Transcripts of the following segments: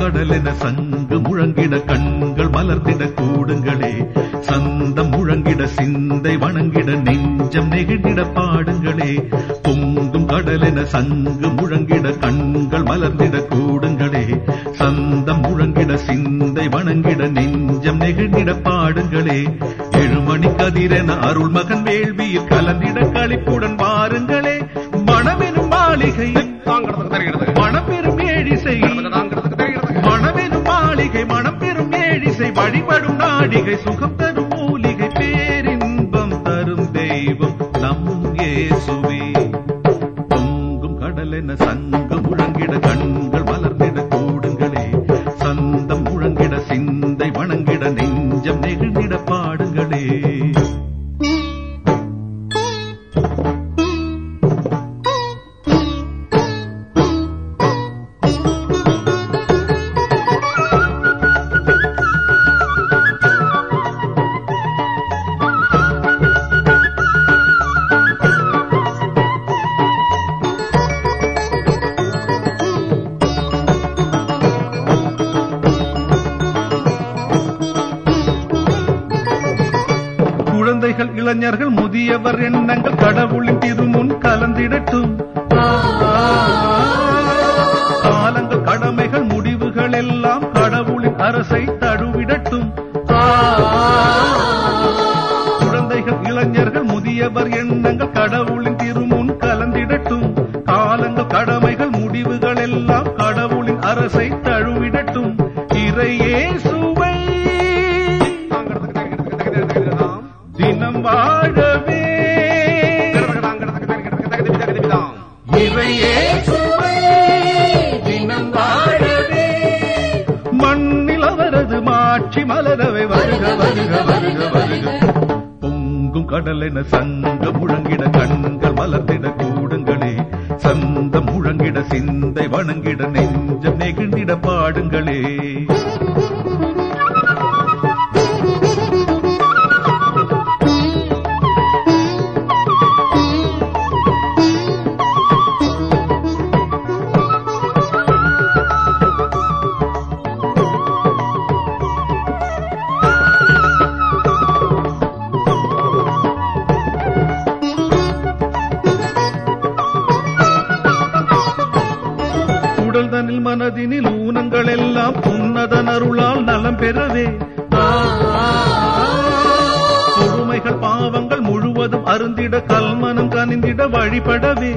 கடலென சங்கு முழங்கிட கண்கள் மலர்ந்திட கூடுங்களே சந்தம் முழங்கிட சிந்தை வணங்கிட நெஞ்சம் நெகிழ்ந்திட பாடுங்களே பொங்கும் கடலென சங்கு முழங்கிட கண்கள் மலர்ந்திட கூடுங்களே சந்தம் முழங்கிட சிந்தை வணங்கிட நெஞ்சம் நெகிழ்ந்திட பாடுங்களே எழுமணி கதிரென அருள் மகன் வேள்வியில் கலந்திட களிப்புடன் வாருங்களே மணமெனும் மாளிகை தாங்கிறதுக்கு தெரிகிறது மணம் பெறும் ஏழிசை தாங்கிறதுக்கு தெரிகிறது மணமெனும் மாளிகை மனம் பெறும் ஏழிசை வழிபடும் நாடிகை சுகம் தரும் மூலிகை பேரின்பம் தரும் தெய்வம் நம் இயேசுவே பொங்கும் கடலென சங்கம் முழங்கிட கண்கள் மலர்ந்திட கூடுங்களே சந்தம் முழங்கிட சிந்தை வணங்கிட நெஞ்சம் நெகிழ்ந்திட பாடுங்களே குழந்தைகள் இளைஞர்கள் முதியவர் எண்ணங்கள் கடவுளின் திருமுன் கலந்திடட்டும் காலங்கள் கடமைகள் முடிவுகள் எல்லாம் கடவுளின் அரசை தழுவிடட்டும் குழந்தைகள் இளைஞர்கள் முதியவர் எண்ணங்கள் கடவுளின் திருமுன் கலந்திடட்டும் காலங்கள் கடமைகள் முடிவுகள் எல்லாம் கடவுளின் அரசை தழுவிடட்டும் இறையே சுவை தாங்கிறதுக்கு தெரிகிறது தெரிகிறது தெரிகிறதாம் தினம் வாழவே தாங்கிறதுக்கு தெரிகிறது தெரிகிறது தெரிகிறதாம் இறையே சுவை தினம் வாழவே மண்ணில் அவரது மாட்சி மலரவை வருக வருக வருக வருக பொங்கும் கடலென சங்க முழங்கிட கண்கள் மலர்ந்திட கூடுங்களே சந்தம் முழங்கிட சிந்தை வணங்கிட நெஞ்சம் நெகிழ்ந்திட பாடுங்களே உடல் தனில் மனதினில் ஊனங்கள் எல்லாம் உன்னதன் அருளால் நலம் பெறவே கொடுமைகள் பாவங்கள் முழுவதும் அருந்திட கல்மனம் கனிந்திட வழிபடவே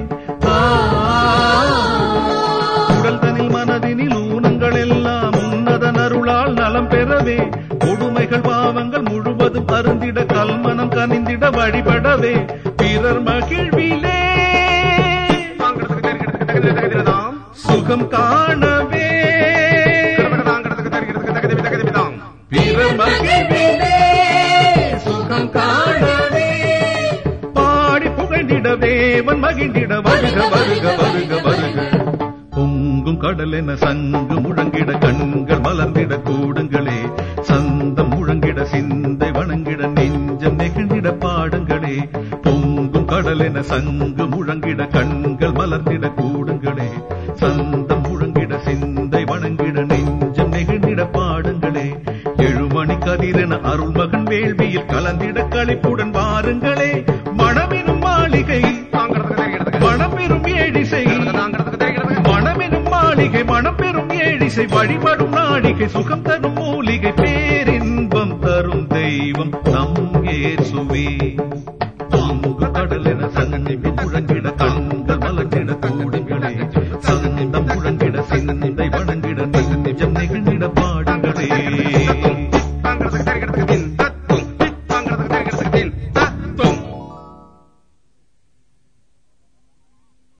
உடல் தனில் மனதினில் ஊனங்கள் எல்லாம் உன்னதன் அருளால் நலம் பெறவே கொடுமைகள் பாவங்கள் முழுவதும் அருந்திட கல்மனம் கனிந்திட வழிபடவே பிறர் மகிழ்விலே தாங்கிறதுக்கு தெரிகிறது தெரிகிறது தெரிகிறதாம் சுகம் காணவே தாங்கிறதுக்கு தெரிகிறது தெரிகிறது தெரிகிறதாம் பிறர் மகிழ்விலே சுகம் காணவே பாடி புகழ்ந்திட தேவன் மகிழ்ந்திட வருக வருக வருக வருக பொங்கும் கடலென சங்கு முழங்கிட கண்கள் மலர்ந்திட கூடுங்களே சந்தம் முழங்கிட சிந்தை வணங்கிட நெஞ்சம் நெகிழ்ந்திட பாடுங்களே பொங்கும் கடலென சங்கு முழங்கிட கண்கள் மலர்ந்திட கூடுங்களே சந்தம் முழங்கிட சிந்தை வணங்கிட நெஞ்சம் நெகிழ்ந்திட பாடுங்களே எழுமணி கதிரென அருள் மகன் வேள்வியில் கலந்திட களிப்புடன் வாருங்களே மணமெனும் மாளிகை தாங்கிறதுக்கு தெரிகிறது மணப்பெரும் ஏழிசை தாங்கிறதுக்கு தெரிகிறது மணமெனும் மாளிகை மணப்பெரும் ஏழிசை வழிபடும் நாடிகை சுகம் தரும் மூலிகை பேரின்பம் தரும் தெய்வம் நம் இயேசுவே பொங்கு கடலென சங்கி முழங்கிட கண்கள் மலர்ந்திட கூடுங்களே சந்தம் முழங்கிட சிந்தை வணங்கிட நெஞ்சம் நெகிழ்ந்திட பாடுங்களே